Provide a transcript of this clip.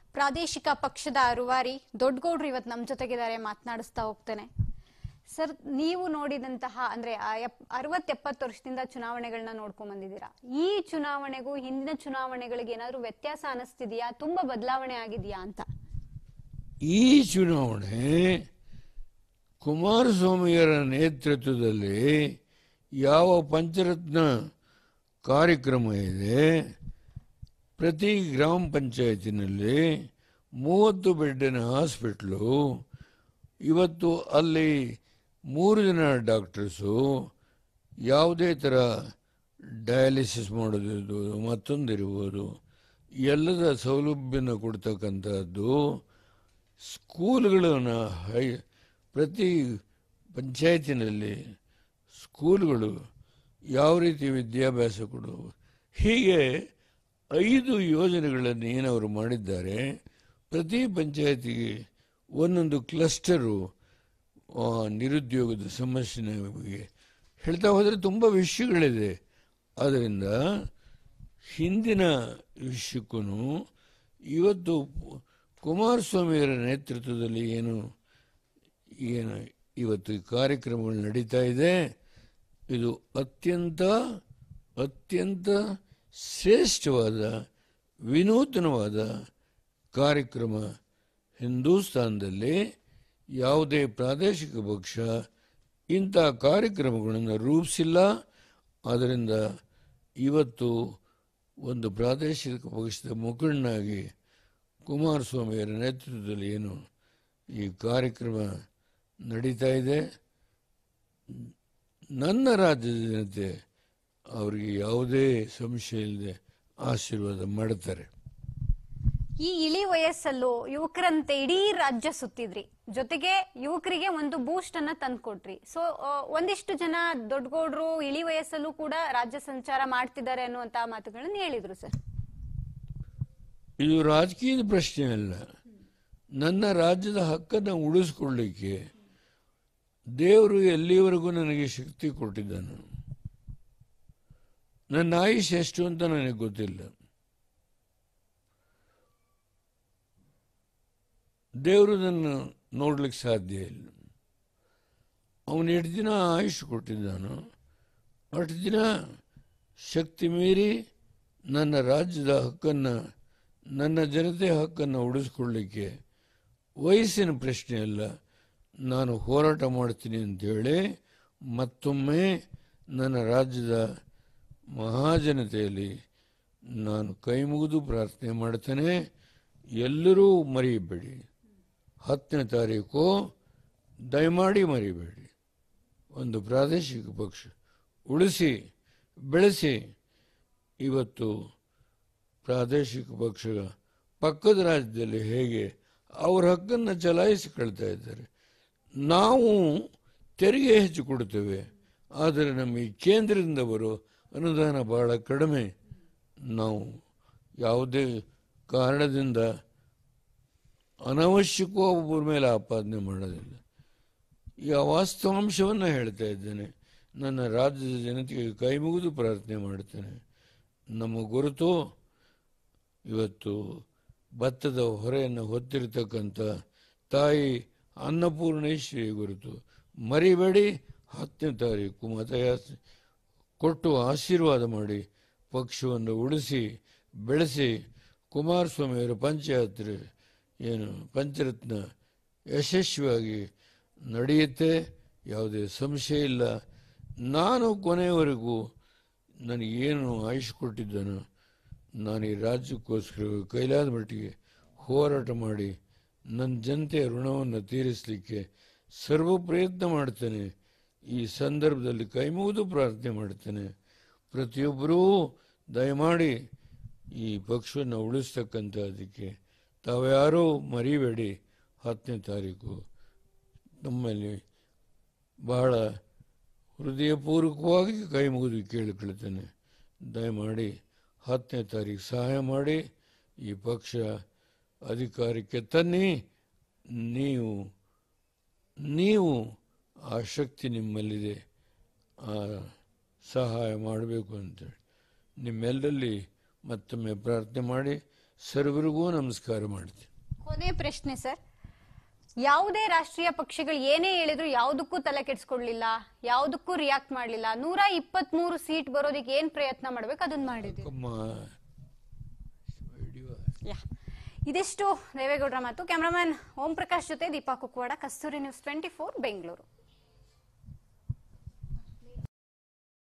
ಪ್ರಾದೇಶಿಕ ಪಕ್ಷದ ರೂವಾರಿ ದೊಡ್ಡಗೌಡ್ರು ಇವತ್ತು ನಮ್ಮ ಜೊತೆಗಿದ್ದಾರೆ ಮಾತನಾಡಿಸ್ತಾ ಹೋಗ್ತೇನೆ ಸರ್ ನೀವು ನೋಡಿದಂತಹ ಅಂದ್ರೆ ಅರವತ್ ಎಪ್ಪತ್ತು ವರ್ಷದಿಂದ ಚುನಾವಣೆಗಳನ್ನ ನೋಡ್ಕೊಂಡ್ ಬಂದಿದ್ದೀರಾ ಈ ಚುನಾವಣೆಗೂ ಹಿಂದಿನ ಚುನಾವಣೆಗಳಿಗೆ ಏನಾದ್ರೂ ವ್ಯತ್ಯಾಸ ಅನಿಸ್ತಿದ್ಯಾ ತುಂಬಾ ಬದಲಾವಣೆ ಆಗಿದೆಯಾ ಅಂತ ಈ ಚುನಾವಣೆ ಕುಮಾರಸ್ವಾಮಿಯರ ನೇತೃತ್ವದಲ್ಲಿ ಯಾವ ಪಂಚರತ್ನ ಕಾರ್ಯಕ್ರಮ ಇದೆ ಪ್ರತಿ ಗ್ರಾಮ ಪಂಚಾಯತಿನಲ್ಲಿ ಮೂವತ್ತು ಬೆಡ್ಡಿನ ಹಾಸ್ಪಿಟ್ಲು ಇವತ್ತು ಅಲ್ಲಿ ಮೂರು ಜನ ಡಾಕ್ಟರ್ಸು ಯಾವುದೇ ಥರ ಡಯಾಲಿಸಿಸ್ ಮಾಡೋದಿರ್ಬೋದು ಮತ್ತೊಂದಿರ್ಬೋದು ಎಲ್ಲದ ಸೌಲಭ್ಯನ ಕೊಡ್ತಕ್ಕಂಥದ್ದು ಸ್ಕೂಲ್ಗಳನ್ನು ಹೈ ಪ್ರತಿ ಪಂಚಾಯತಿನಲ್ಲಿ ಸ್ಕೂಲ್ಗಳು ಯಾವ ರೀತಿ ವಿದ್ಯಾಭ್ಯಾಸ ಕೊಡು ಹೀಗೆ ಐದು ಯೋಜನೆಗಳನ್ನು ಏನವರು ಮಾಡಿದ್ದಾರೆ ಪ್ರತಿ ಪಂಚಾಯತಿಗೆ ಒಂದೊಂದು ಕ್ಲಸ್ಟರು ಆ, ನಿರುದ್ಯೋಗದ ಸಮಸ್ಯೆನ ಬಗ್ಗೆ ಹೇಳ್ತಾ ಹೋದರೆ ತುಂಬ ವಿಷಯಗಳಿದೆ ಆದ್ದರಿಂದ ಹಿಂದಿನ ವಿಷಯಕ್ಕೂ ಇವತ್ತು ಕುಮಾರಸ್ವಾಮಿಯವರ ನೇತೃತ್ವದಲ್ಲಿ ಏನು ಏನು ಇವತ್ತು ಈ ಕಾರ್ಯಕ್ರಮಗಳು ನಡೀತಾ ಇದೆ ಇದು ಅತ್ಯಂತ ಅತ್ಯಂತ ಶ್ರೇಷ್ಠವಾದ ವಿನೂತನವಾದ ಕಾರ್ಯಕ್ರಮ ಹಿಂದೂಸ್ತಾನದಲ್ಲಿ ಯಾವುದೇ ಪ್ರಾದೇಶಿಕ ಪಕ್ಷ ಇಂಥ ಕಾರ್ಯಕ್ರಮಗಳನ್ನು ರೂಪಿಸಿಲ್ಲ ಆದ್ದರಿಂದ ಇವತ್ತು ಒಂದು ಪ್ರಾದೇಶಿಕ ಪಕ್ಷದ ಮುಖಂಡನಾಗಿ ಕುಮಾರಸ್ವಾಮಿಯವರ ನೇತೃತ್ವದಲ್ಲಿ ಏನು ಈ ಕಾರ್ಯಕ್ರಮ ನಡೀತಾ ಇದೆ ನನ್ನ ರಾಜ್ಯದ ಜನತೆ ಅವರಿಗೆ ಯಾವುದೇ ಸಂಶಯ ಇಲ್ಲದೆ ಆಶೀರ್ವಾದ ಮಾಡ್ತಾರೆ ಈ ಇಳಿ ವಯಸ್ಸಲ್ಲೂ ಯುವಕರಂತೆ ಇಡೀ ರಾಜ್ಯ ಸುತ್ತಿದ್ರಿ ಜೊತೆಗೆ ಯುವಕರಿಗೆ ಒಂದು ಬೂಸ್ಟ್ ಅನ್ನ ತಂದ್ಕೊಟ್ರಿ ಸೊ ಒಂದಿಷ್ಟು ಜನ ದೊಡ್ಡಗೌಡ್ರು ಇಳಿ ವಯಸ್ಸಲ್ಲೂ ಕೂಡ ರಾಜ್ಯ ಸಂಚಾರ ಮಾಡ್ತಿದ್ದಾರೆ ಅನ್ನುವಂತ ಮಾತುಗಳನ್ನ ಹೇಳಿದ್ರು ಸರ್ ಇದು ರಾಜಕೀಯದ ಪ್ರಶ್ನೆ ಅಲ್ಲ ನನ್ನ ರಾಜ್ಯದ ಹಕ್ಕನ್ನು ಉಳಿಸ್ಕೊಳ್ಳಿಕ್ಕೆ ದೇವರು ಎಲ್ಲಿವರೆಗೂ ನನಗೆ ಶಕ್ತಿ ಕೊಟ್ಟಿದ್ದಾನು ನನ್ನ ಆಯುಷ್ ಎಷ್ಟು ಅಂತ ನನಗೆ ಗೊತ್ತಿಲ್ಲ ದೇವರು ನನ್ನ ನೋಡ್ಲಿಕ್ಕೆ ಸಾಧ್ಯ ಇಲ್ಲ ಅವನು ಎಷ್ಟು ದಿನ ಆಯುಷ್ ಕೊಟ್ಟಿದ್ದಾನೋ ಅಷ್ಟು ದಿನ ಶಕ್ತಿ ಮೀರಿ ನನ್ನ ರಾಜ್ಯದ ಹಕ್ಕನ್ನು ನನ್ನ ಜನತೆ ಹಕ್ಕನ್ನು ಉಳಿಸ್ಕೊಳ್ಳಿಕ್ಕೆ ವಯಸ್ಸಿನ ಪ್ರಶ್ನೆ ಅಲ್ಲ ನಾನು ಹೋರಾಟ ಮಾಡ್ತೀನಿ ಅಂತೇಳಿ ಮತ್ತೊಮ್ಮೆ ನನ್ನ ರಾಜ್ಯದ ಮಹಾಜನತೆಯಲ್ಲಿ ನಾನು ಕೈ ಮುಗಿದು ಪ್ರಾರ್ಥನೆ ಮಾಡ್ತೇನೆ ಎಲ್ಲರೂ ಮರೆಯಬೇಡಿ ಹತ್ತನೇ ತಾರೀಕು ದಯಮಾಡಿ ಮರಿಬೇಡಿ ಒಂದು ಪ್ರಾದೇಶಿಕ ಪಕ್ಷ ಉಳಿಸಿ ಬೆಳೆಸಿ ಇವತ್ತು ಪ್ರಾದೇಶಿಕ ಪಕ್ಷ ಪಕ್ಕದ ರಾಜ್ಯದಲ್ಲಿ ಹೇಗೆ ಅವ್ರ ಹಕ್ಕನ್ನು ಚಲಾಯಿಸಿಕೊಳ್ತಾ ಇದ್ದಾರೆ ನಾವು ತೆರಿಗೆ ಹೆಚ್ಚು ಕೊಡ್ತೇವೆ ಆದರೆ ನಮಗೆ ಕೇಂದ್ರದಿಂದ ಬರೋ ಅನುದಾನ ಬಹಳ ಕಡಿಮೆ ನಾವು ಯಾವುದೇ ಕಾರಣದಿಂದ ಅನವಶ್ಯಕವೂ ಒಬ್ಬರ ಮೇಲೆ ಆಪಾದನೆ ಮಾಡೋದಿಲ್ಲ ಈಗ ವಾಸ್ತವಾಂಶವನ್ನು ಹೇಳ್ತಾ ಇದ್ದೇನೆ ನನ್ನ ರಾಜ್ಯದ ಜನತೆಗೆ ಕೈ ಮುಗಿದು ಪ್ರಾರ್ಥನೆ ಮಾಡ್ತೇನೆ ನಮ್ಮ ಗುರುತು ಇವತ್ತು ಭತ್ತದ ಹೊರೆಯನ್ನು ಹೊತ್ತಿರತಕ್ಕಂಥ ತಾಯಿ ಅನ್ನಪೂರ್ಣೇಶ್ವರಿ ಗುರುತು ಮರಿಬೇಡಿ ಹತ್ತನೇ ತಾರೀಕು ಮತಯಾಚನೆ ಕೊಟ್ಟು ಆಶೀರ್ವಾದ ಮಾಡಿ ಪಕ್ಷವನ್ನು ಉಳಿಸಿ ಬೆಳೆಸಿ ಕುಮಾರಸ್ವಾಮಿಯವರ ಪಂಚಯಾತ್ರೆ ಏನು ಪಂಚರತ್ನ ಯಶಸ್ವಿಯಾಗಿ ನಡೆಯುತ್ತೆ ಯಾವುದೇ ಸಂಶಯ ಇಲ್ಲ ನಾನು ಕೊನೆಯವರೆಗೂ ನನಗೇನು ಆಯುಷ್ ಕೊಟ್ಟಿದ್ದನೋ ನಾನು ಈ ರಾಜ್ಯಕ್ಕೋಸ್ಕರ ಕೈಲಾದ ಮಟ್ಟಿಗೆ ಹೋರಾಟ ಮಾಡಿ ನನ್ನ ಜನತೆಯ ಋಣವನ್ನು ತೀರಿಸಲಿಕ್ಕೆ ಸರ್ವ ಪ್ರಯತ್ನ ಮಾಡ್ತೇನೆ ಈ ಸಂದರ್ಭದಲ್ಲಿ ಕೈ ಮುಗಿದು ಪ್ರಾರ್ಥನೆ ಮಾಡ್ತೇನೆ ಪ್ರತಿಯೊಬ್ಬರೂ ದಯಮಾಡಿ ಈ ಪಕ್ಷವನ್ನು ಉಳಿಸ್ತಕ್ಕಂಥದ್ದಕ್ಕೆ ತಾವ್ಯಾರೂ ಮರಿಬೇಡಿ ಹತ್ತನೇ ತಾರೀಕು ನಮ್ಮಲ್ಲಿ ಬಹಳ ಹೃದಯಪೂರ್ವಕವಾಗಿ ಕೈ ಮುಗಿದು ಕೇಳಿಕೊಳ್ತೇನೆ ದಯಮಾಡಿ ಹತ್ತನೇ ತಾರೀಕು ಸಹಾಯ ಮಾಡಿ ಈ ಪಕ್ಷ ಅಧಿಕಾರಕ್ಕೆ ತನ್ನಿ ನೀವು ನೀವು ಆ ಶಕ್ತಿ ನಿಮ್ಮಲ್ಲಿದೆ ಆ ಸಹಾಯ ಮಾಡಬೇಕು ಅಂತೇಳಿ ನಿಮ್ಮೆಲ್ಲರಲ್ಲಿ ಮತ್ತೊಮ್ಮೆ ಪ್ರಾರ್ಥನೆ ಮಾಡಿ ಸರ್ವರಿಗೂ ನಮಸ್ಕಾರ ಮಾಡ್ತೀನಿ ಕೊನೆ ಪ್ರಶ್ನೆ ಸರ್ ಯಾವುದೇ ರಾಷ್ಟ್ರೀಯ ಪಕ್ಷಗಳು ಏನೇ ಹೇಳಿದ್ರು ಯಾವುದಕ್ಕೂ ತಲೆ ಕೆಡಿಸ್ಕೊಡ್ಲಿಲ್ಲ ಯಾವುದಕ್ಕೂ ರಿಯಾಕ್ಟ್ ಮಾಡ್ಲಿಲ್ಲ ನೂರ ಇಪ್ಪತ್ತ್ ಮೂರು ಸೀಟ್ ಬರೋದಕ್ಕೆ ಏನ್ ಪ್ರಯತ್ನ ಮಾಡ್ಬೇಕು ಅದನ್ನ ಮಾಡಿದ್ವಿ ಅಮ್ಮ ಯಾ ಇದಿಷ್ಟು ದೇವೇಗೌಡರ ಮಾತು ಕ್ಯಾಮ್ರಾಮನ್ ಓಂ ಪ್ರಕಾಶ್ ಜೊತೆ Deepa Kukwada Kasturi news twenty four Bengaluru